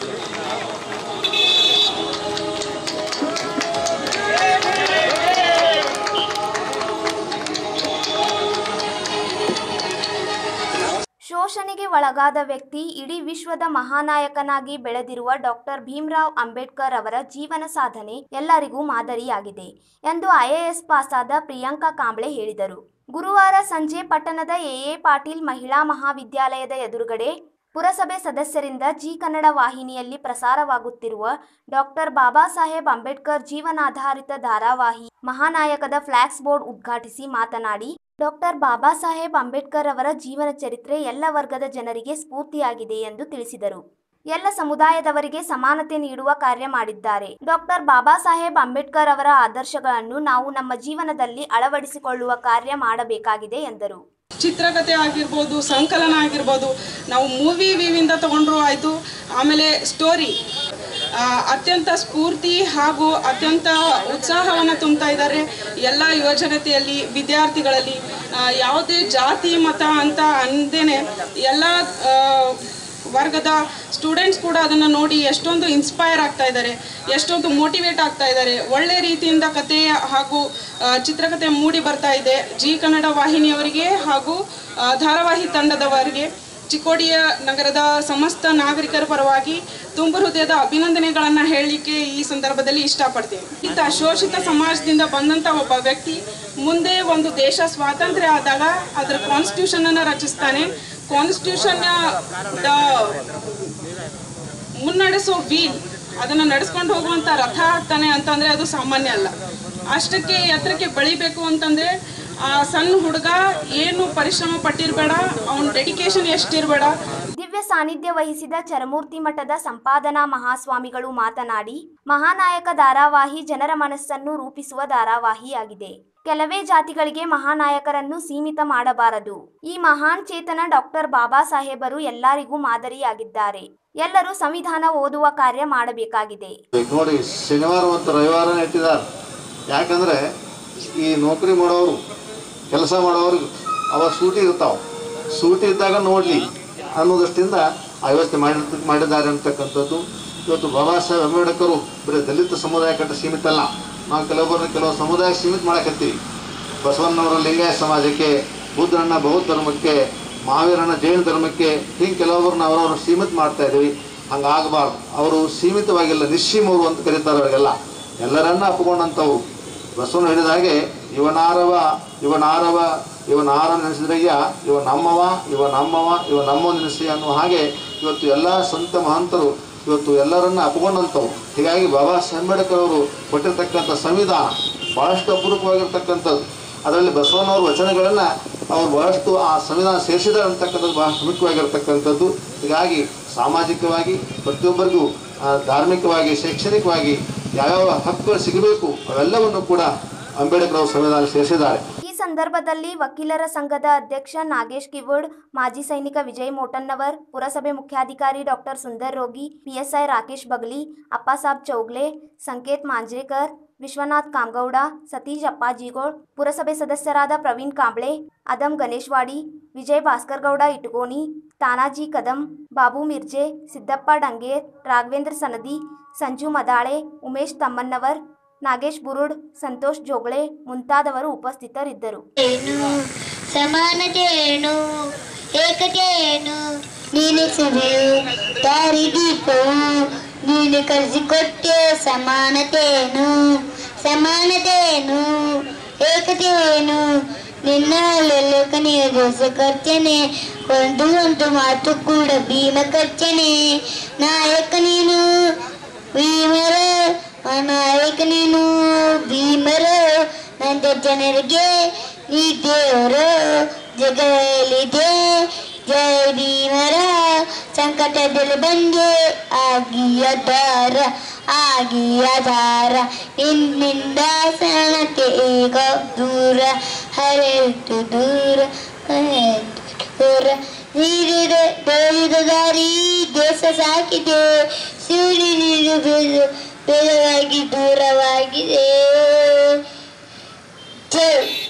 ಶೋಷಣೆಗೆ ಒಳಗಾದ ವ್ಯಕ್ತಿ ಇಡೀ ವಿಶ್ವದ ಮಹಾನಾಯಕನಾಗಿ ಬೆಳೆದಿರುವ ಡಾಕ್ಟರ್ ಭೀಮ್ರಾವ್ ಅಂಬೇಡ್ಕರ್ ಅವರ ಜೀವನ ಸಾಧನೆ ಎಲ್ಲರಿಗೂ ಮಾದರಿಯಾಗಿದೆ ಎಂದು ಐಎಎಸ್ ಪಾಸಾದ ಪ್ರಿಯಾಂಕಾ ಕಾಂಬ್ಳೆ ಹೇಳಿದರು ಗುರುವಾರ ಸಂಜೆ ಪಟ್ಟಣದ ಎಎ ಪಾಟೀಲ್ ಮಹಿಳಾ ಮಹಾವಿದ್ಯಾಲಯದ ಎದುರುಗಡೆ ಪುರಸಭೆ ಸದಸ್ಯರಿಂದ ಜಿ ಕನ್ನಡ ವಾಹಿನಿಯಲ್ಲಿ ಪ್ರಸಾರವಾಗುತ್ತಿರುವ ಡಾಕ್ಟರ್ ಬಾಬಾ ಸಾಹೇಬ್ ಅಂಬೇಡ್ಕರ್ ಜೀವನಾಧಾರಿತ ಧಾರಾವಾಹಿ ಮಹಾನಾಯಕದ ಫ್ಲಾಕ್ಸ್ ಬೋರ್ಡ್ ಉದ್ಘಾಟಿಸಿ ಮಾತನಾಡಿ ಡಾಕ್ಟರ್ ಬಾಬಾ ಸಾಹೇಬ್ ಅಂಬೇಡ್ಕರ್ ಅವರ ಜೀವನ ಚರಿತ್ರೆ ಎಲ್ಲ ವರ್ಗದ ಜನರಿಗೆ ಸ್ಫೂರ್ತಿಯಾಗಿದೆ ಎಂದು ತಿಳಿಸಿದರು ಎಲ್ಲ ಸಮುದಾಯದವರಿಗೆ ಸಮಾನತೆ ನೀಡುವ ಕಾರ್ಯ ಮಾಡಿದ್ದಾರೆ ಡಾಕ್ಟರ್ ಬಾಬಾ ಸಾಹೇಬ್ ಅಂಬೇಡ್ಕರ್ ಅವರ ಆದರ್ಶಗಳನ್ನು ನಾವು ನಮ್ಮ ಜೀವನದಲ್ಲಿ ಅಳವಡಿಸಿಕೊಳ್ಳುವ ಕಾರ್ಯ ಮಾಡಬೇಕಾಗಿದೆ ಎಂದರು ಚಿತ್ರಕಥೆ ಆಗಿರ್ಬೋದು ಸಂಕಲನ ಆಗಿರ್ಬೋದು ನಾವು ಮೂವಿ ವಿವಿಂದ ತಗೊಂಡ್ರು ಆಯಿತು ಆಮೇಲೆ ಸ್ಟೋರಿ ಆ, ಅತ್ಯಂತ ಸ್ಫೂರ್ತಿ ಹಾಗೂ ಅತ್ಯಂತ ಉತ್ಸಾಹವನ್ನು ತುಂಬ್ತಾ ಇದ್ದಾರೆ ಎಲ್ಲ ಯುವಜನತೆಯಲ್ಲಿ ವಿದ್ಯಾರ್ಥಿಗಳಲ್ಲಿ ಆ, ಯಾವುದೇ ಜಾತಿ ಮತ ಅಂತ ಅಂದೇನೆ ಎಲ್ಲ ಆ, ವರ್ಗದ ಸ್ಟೂಡೆಂಟ್ಸ್ ಕೂಡ ಅದನ್ನು ನೋಡಿ ಎಷ್ಟೊಂದು ಇನ್ಸ್ಪೈರ್ ಆಗ್ತಾ ಇದ್ದಾರೆ ಎಷ್ಟೊಂದು ಮೋಟಿವೇಟ್ ಆಗ್ತಾ ಇದ್ದಾರೆ ಒಳ್ಳೆ ರೀತಿಯಿಂದ ಕತೆ ಹಾಗೂ ಆ, ಚಿತ್ರಕಥೆ ಮೂಡಿ ಬರ್ತಾ ಇದೆ ಜಿ ಕನ್ನಡ ವಾಹಿನಿಯವರಿಗೆ ಹಾಗೂ ಆ, ಧಾರಾವಾಹಿ ತಂಡದವರಿಗೆ ಚಿಕ್ಕೋಡಿಯ ನಗರದ ಸಮಸ್ತ ನಾಗರಿಕರ ಪರವಾಗಿ ತುಂಬು ಹೃದಯದ ಅಭಿನಂದನೆಗಳನ್ನು ಹೇಳಲಿಕ್ಕೆ ಈ ಸಂದರ್ಭದಲ್ಲಿ ಇಷ್ಟಪಡ್ತೀನಿ ಇಂಥ ಶೋಷಿತ ಸಮಾಜದಿಂದ ಬಂದಂಥ ಒಬ್ಬ ವ್ಯಕ್ತಿ ಮುಂದೆ ಒಂದು ದೇಶ ಸ್ವಾತಂತ್ರ್ಯ ಆದಾಗ ಅದರ ಕಾನ್ಸ್ಟಿಟ್ಯೂಷನ್ ಅನ್ನು ರಚಿಸ್ತಾನೆ ಕಾನ್ಸ್ಟಿಟ್ಯೂಷನ್ ಮುನ್ನಡೆಸೋ ವೀಲ್ ಅದನ್ನು ನಡೆಸ್ಕೊಂಡು ಹೋಗುವಂಥ ರಥ ಆಗ್ತಾನೆ ಅಂತಂದರೆ ಅದು ಸಾಮಾನ್ಯ ಅಲ್ಲ ಅಷ್ಟಕ್ಕೆ ಎತ್ತರಕ್ಕೆ ಬೆಳಿಬೇಕು ಅಂತಂದರೆ ಆ ಸಣ್ಣ ಹುಡುಗ ಏನು ಪರಿಶ್ರಮ ಪಟ್ಟಿರಬೇಡ ಅವನ ಡೆಡಿಕೇಶನ್ ಎಷ್ಟಿರಬೇಡ ದಿವ್ಯ ಸಾನ್ನಿಧ್ಯ ವಹಿಸಿದ ಚರಮೂರ್ತಿ ಮಠದ ಸಂಪಾದನಾ ಮಹಾಸ್ವಾಮಿಗಳು ಮಾತನಾಡಿ ಮಹಾನಾಯಕ ಧಾರಾವಾಹಿ ಜನರ ಮನಸ್ಸನ್ನು ರೂಪಿಸುವ ಧಾರಾವಾಹಿಯಾಗಿದೆ ಕೆಲವೇ ಜಾತಿಗಳಿಗೆ ಮಹಾನಾಯಕರನ್ನು ಸೀಮಿತ ಮಾಡಬಾರದು ಈ ಮಹಾನ್ ಚೇತನ ಡಾಕ್ಟರ್ ಬಾಬಾ ಸಾಹೇಬರು ಎಲ್ಲರಿಗೂ ಮಾದರಿಯಾಗಿದ್ದಾರೆ ಎಲ್ಲರೂ ಸಂವಿಧಾನ ಓದುವ ಕಾರ್ಯ ಮಾಡಬೇಕಾಗಿದೆ ಈಗ ನೋಡಿ ಶನಿವಾರ ಮತ್ತು ರವಿವಾರ ಇಟ್ಟಿದ್ದಾರೆ ಯಾಕಂದರೆ ಈ ನೌಕರಿ ಮಾಡೋರು ಕೆಲಸ ಮಾಡೋರು ಅವ ಸೂಟಿ ಇರ್ತಾವೆ ಸೂಟಿ ಇದ್ದಾಗ ನೋಡಲಿ ಅನ್ನೋದಷ್ಟಿಂದ ಆ ವ್ಯವಸ್ಥೆ ಮಾಡಿ ಮಾಡಿದ್ದಾರೆ ಅಂತಕ್ಕಂಥದ್ದು ಇವತ್ತು ಬಾಬಾ ಸಾಹೇಬ್ ಅಂಬೇಡ್ಕರು ಬರೀ ದಲಿತ ಸಮುದಾಯ ಕಟ್ಟ ಸೀಮಿತ ಅಲ್ಲ ನಾವು ಕೆಲವೊಬ್ಬರನ್ನ ಕೆಲವು ಸಮುದಾಯ ಸೀಮಿತ ಮಾಡಕತ್ತೀವಿ ಬಸವಣ್ಣವರ ಲಿಂಗಾಯ ಸಮಾಜಕ್ಕೆ ಬುದ್ಧಣ್ಣ ಬೌದ್ಧ ಧರ್ಮಕ್ಕೆ ಮಹಾವೀರಣ್ಣ ಜೈನ ಧರ್ಮಕ್ಕೆ ಹಿಂಗೆ ಕೆಲವೊಬ್ಬರನ್ನ ಅವರವರು ಸೀಮಿತ ಮಾಡ್ತಾ ಇದ್ದೀವಿ ಹಂಗಾಗಬಾರ್ದು ಅವರು ಸೀಮಿತವಾಗಿಲ್ಲ ನಿಶ್ಚೀಮವರು ಅಂತ ಕರೀತಾರೆ ಅವರಿಗೆಲ್ಲ ಎಲ್ಲರನ್ನ ಅಪ್ಪಿಕೊಂಡಂಥವು ಬಸವಣ್ಣ ಹೇಳಿದ ಹಾಗೆ ಇವನಾರವ ಇವನಾರವ ಇವನಾರ ನೆನೆಸಿದ್ರಯ್ಯ ಇವ ನಮ್ಮವ ಇವ ನಮ್ಮವ ಇವ ನಮ್ಮ ನೆನೆಸಿ ಅನ್ನುವ ಹಾಗೆ ಇವತ್ತು ಎಲ್ಲ ಸಂತ ಮಹಂತರು ಇವತ್ತು ಎಲ್ಲರನ್ನ ಅಪ್ಪಿಕೊಂಡಂಥವು ಹೀಗಾಗಿ ಬಾಬಾ ಸಾಹೇಬ್ ಅಂಬೇಡ್ಕರ್ ಅವರು ಕೊಟ್ಟಿರ್ತಕ್ಕಂಥ ಸಂವಿಧಾನ ಭಾಳಷ್ಟು ಅಪರೂಪವಾಗಿರ್ತಕ್ಕಂಥದ್ದು ಅದರಲ್ಲಿ ಬಸವಣ್ಣವ್ರ ವಚನಗಳನ್ನು ಅವರು ಬಹಳಷ್ಟು ಆ ಸಂವಿಧಾನ ಸೇರಿಸಿದ್ದಾರೆ ಅಂತಕ್ಕಂಥದ್ದು ಬಹಳ ಮುಖ್ಯವಾಗಿರ್ತಕ್ಕಂಥದ್ದು ಹೀಗಾಗಿ ಸಾಮಾಜಿಕವಾಗಿ ಪ್ರತಿಯೊಬ್ಬರಿಗೂ ಆ, ಧಾರ್ಮಿಕವಾಗಿ ಶೈಕ್ಷಣಿಕವಾಗಿ ಯಾವ್ಯಾವ ಹಕ್ಕುಗಳು ಸಿಗಬೇಕು ಅವೆಲ್ಲವನ್ನು ಕೂಡ ಅಂಬೇಡ್ಕರ್ ಅವರು ಸಂವಿಧಾನ ಸೇರಿಸಿದ್ದಾರೆ ಈ ಸಂದರ್ಭದಲ್ಲಿ ವಕೀಲರ ಸಂಘದ ಅಧ್ಯಕ್ಷ ನಾಗೇಶ್ ಕಿವುಡ್ ಮಾಜಿ ಸೈನಿಕ ವಿಜಯ್ ಮೋಟನ್ನವರ್ ಪುರಸಭೆ ಮುಖ್ಯಾಧಿಕಾರಿ ಡಾಕ್ಟರ್ ಸುಂದರ್ ರೋಗಿ ಪಿಎಸ್ಐ ರಾಕೇಶ್ ಬಗಲಿ ಅಪ್ಪಾಸಾಬ್ ಚೌಗ್ಲೆ ಸಂಕೇತ್ ಮಾಂಜ್ರೇಕರ್ ವಿಶ್ವನಾಥ್ ಕಾಮಗೌಡ ಸತೀಶ್ ಅಪ್ಪಾಜಿಗೋಳ್ ಪುರಸಭೆ ಸದಸ್ಯರಾದ ಪ್ರವೀಣ್ ಕಾಂಬ್ಳೆ ಅದಂ ಗಣೇಶ್ವಾಡಿ ವಿಜಯ್ ಭಾಸ್ಕರ್ ಗೌಡ ಇಟಗೋಣಿ ತಾನಾಜಿ ಕದಂ ಬಾಬು ಮಿರ್ಜೆ ಸಿದ್ದಪ್ಪ ಡಂಗೇರ್ ರಾಘವೇಂದ್ರ ಸನದಿ ಸಂಜು ಮದಾಳೆ ಉಮೇಶ್ ತಮ್ಮನ್ನವರ್ ನಾಗೇಶ್ ಬುರುಡ್ ಸಂತೋಷ್ ಜೋಗಳೆ ಮುಂತಾದವರು ಉಪಸ್ಥಿತರಿದ್ದರು ಏನು ಸಮಾನತೆ ಏನು ಏಕತೆ ಏನು ನೀನು ಸಭೆಯು ದಾರಿ ದೀಪವು ನೀನು ಕಲಿಸಿಕೊಟ್ಟೆ ಸಮಾನತೆ ಏನು ಸಮಾನತೆ ಏನು ಏಕತೆ ಏನು ನಿನ್ನ ಲೇಖನಿಯ ದೋಸ ಖರ್ಚನೆ ಒಂದು ಒಂದು ಮಾತು ಕೂಡ ಭೀಮ ಖರ್ಚನೆ ನಾಯಕ ನೀನು ಭೀಮರ ನಾಯಕ ನೀನು ಭೀಮರ ನಂದ ಜನರಿಗೆ ನೀ ದೇವರು ಜಗಲಿದೆ ಜಯ ಭೀಮರ ಸಂಕಟದಲ್ಲಿ ಬಂದೆ ಆಗಿಯದಾರ ಆಗಿಯದಾರ ನಿನ್ನಿಂದ ಸಣತೆ ಈಗ ದೂರ ಹರಿತು ದೂರ ಹರಿತು ದೂರ ನೀರಿದ ಬೆಳೆದ ದಾರಿ ದೇಶ ಸಾಕಿದೆ ಸೂರ್ಯ ನೀರು ಬೆಳೆದು ಬೆಳವಾಗಿ ದೂರವಾಗಿದೆ ಜೈ